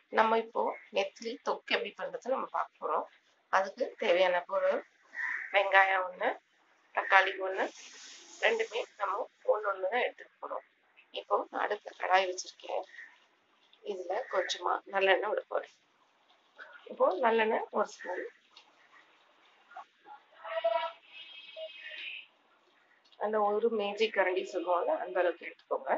நம்ம இப்போ நெத்திலி தொக்கு எப்படி பண்றது நம்ம பார்க்க போறோம் அதுக்கு தேவையான பொருள் வெங்காயம் ஒன்று தக்காளி ஒன்று ரெண்டுமே நம்ம ஒன்று ஒன்று தான் எடுத்துக்க போறோம் இப்போ நான் அடுத்த கடாய் வச்சிருக்கேன் இதுல கொஞ்சமா நல்லெண்ணெய் விட போறேன் இப்போ நல்லெண்ணெய் ஒரு ஸ்பூன் அந்த ஒரு மேஜி கரண்டி சொல்லுவாங்க அந்த அளவுக்கு எடுத்துக்கோங்க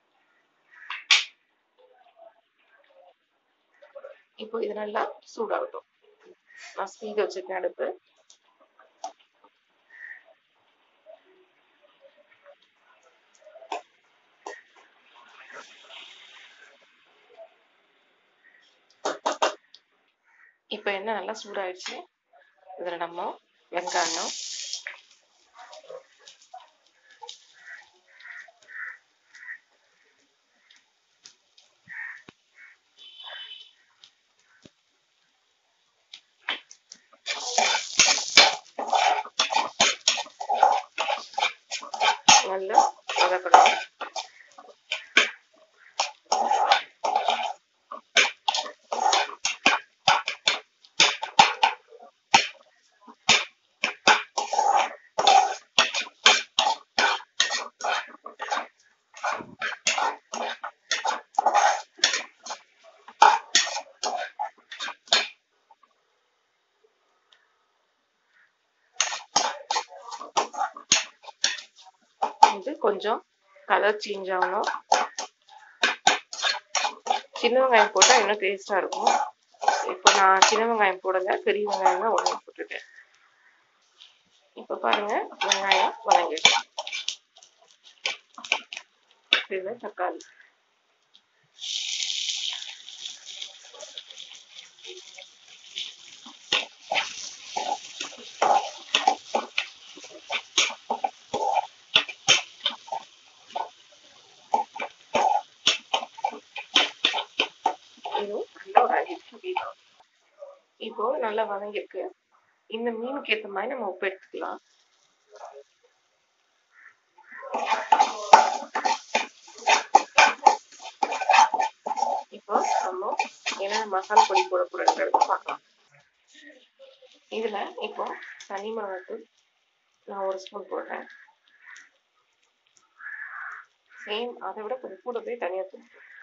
இப்போ இது நல்லா சூடாகட்டும் நான் ஸ்பீட் வச்சிருக்கேன் அடுப்பு இப்போ என்ன நல்லா சூடாயிடுச்சு இதில் நம்ம வெங்காயம் நல்லா வதக்கணும் இது கொஞ்சம் கலர் சேஞ்ச் ஆகணும் சின்ன வெங்காயம் போட்டால் இன்னும் டேஸ்டாக இருக்கும் இப்போ நான் சின்ன வெங்காயம் போடலை பெரிய வெங்காயம் தான் ஒன்று போட்டுட்டேன் இப்போ பாருங்க வெங்காயம் வதங்கிட்டு இது தக்காளி இதுவும் நல்லா ஒரு அஞ்சு நிமிஷம் வேகும் இப்போ நல்லா வதங்கிருக்கு இந்த மீனுக்கு ஏற்ற மாதிரி நம்ம உப்பு எடுத்துக்கலாம் இப்போ நம்ம என்னென்ன மசாலா பொடி போட போறோங்கிறது பார்க்கலாம் இதுல இப்போ தனி மிளகாத்தூள் நான் ஒரு ஸ்பூன் போடுறேன் சேம் அதை விட கொஞ்சம் கூட போய் தனியா தூள்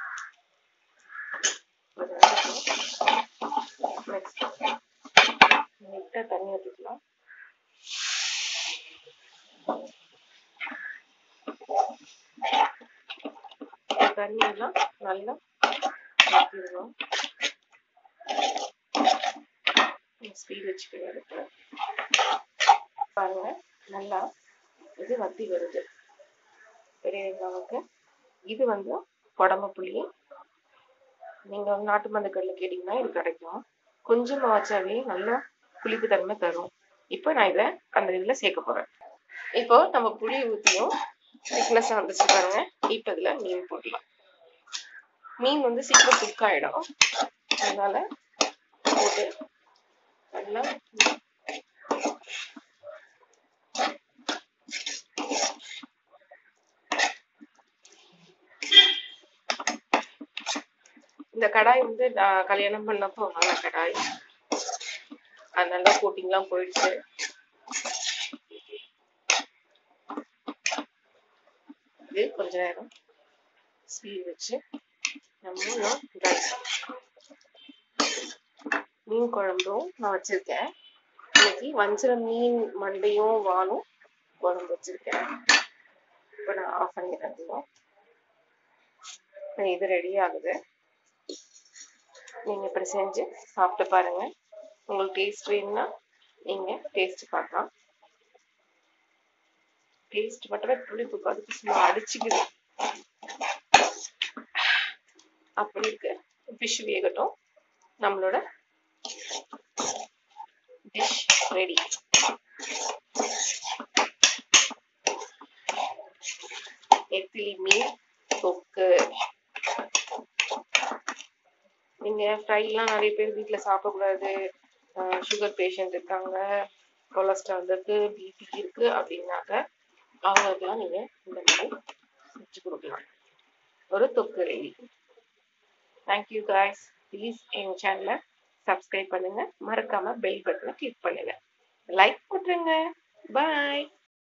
நெக்ஸ்ட் லைட்டாக தண்ணி ஊற்றிக்கலாம் தண்ணியெல்லாம் நல்லா ஊற்றிடணும் ஸ்பீட் வச்சுக்கணும் அடுப்பு பாருங்க நல்லா இது வத்தி வருது பெரிய வெங்காயம்க்கு இது வந்து குடம்பு புளி நீங்க நாட்டு மருந்து கடையில் கேட்டீங்கன்னா இது கிடைக்கும் கொஞ்சமா வச்சாவே நல்லா புளிப்பு தன்மை தரும் இப்போ நான் இதை அந்த இதில் சேர்க்க போறேன் இப்போ நம்ம புளி ஊற்றியும் திக்னஸ் வந்துச்சு பாருங்க இப்போ இதில் மீன் போடலாம் மீன் வந்து சீக்கிரம் குக் ஆயிடும் அதனால போட்டு நல்லா இந்த கடாய் வந்து நான் கல்யாணம் பண்ணப்போ வாங்கின கடாய் அது நல்லா கோட்டிங்லாம் போயிடுச்சு இது கொஞ்ச நேரம் ஸ்பீட் வச்சு நம்ம ரைஸ் மீன் குழம்பும் நான் வச்சிருக்கேன் இன்னைக்கு வஞ்சிர மீன் மண்டையும் வாலும் குழம்பு வச்சிருக்கேன் இப்போ நான் ஆஃப் பண்ணிடுறேன் இது ரெடி ஆகுது நீங்க இப்படி செஞ்சு சாப்பிட்டு பாருங்க உங்களுக்கு டேஸ்ட் வேணும்னா நீங்க டேஸ்ட் பார்க்கலாம் டேஸ்ட் மட்டுமே புளிப்பு அதுக்கு சும்மா அடிச்சுக்குது அப்படி இருக்கு ஃபிஷ் வேகட்டும் நம்மளோட டிஷ் ரெடி நெத்திலி மீன் தொக்கு நீங்க ஃப்ரைலாம் நிறைய பேர் வீட்ல சாப்பிடக்கூடாது சுகர் பேஷண்ட் இருக்காங்க கொலஸ்ட்ரால் இருக்கு பிபி இருக்கு அப்படின்னாக்க அவங்களுக்கெல்லாம் நீங்க இந்த மாதிரி செஞ்சு கொடுக்கலாம் ஒரு தொக்கு ரெடி தேங்க்யூ காய்ஸ் ப்ளீஸ் எங்கள் சேனலை சப்ஸ்கிரைப் பண்ணுங்க மறக்காம பெல் பட்டனை கிளிக் பண்ணுங்க லைக் போட்டுருங்க பாய்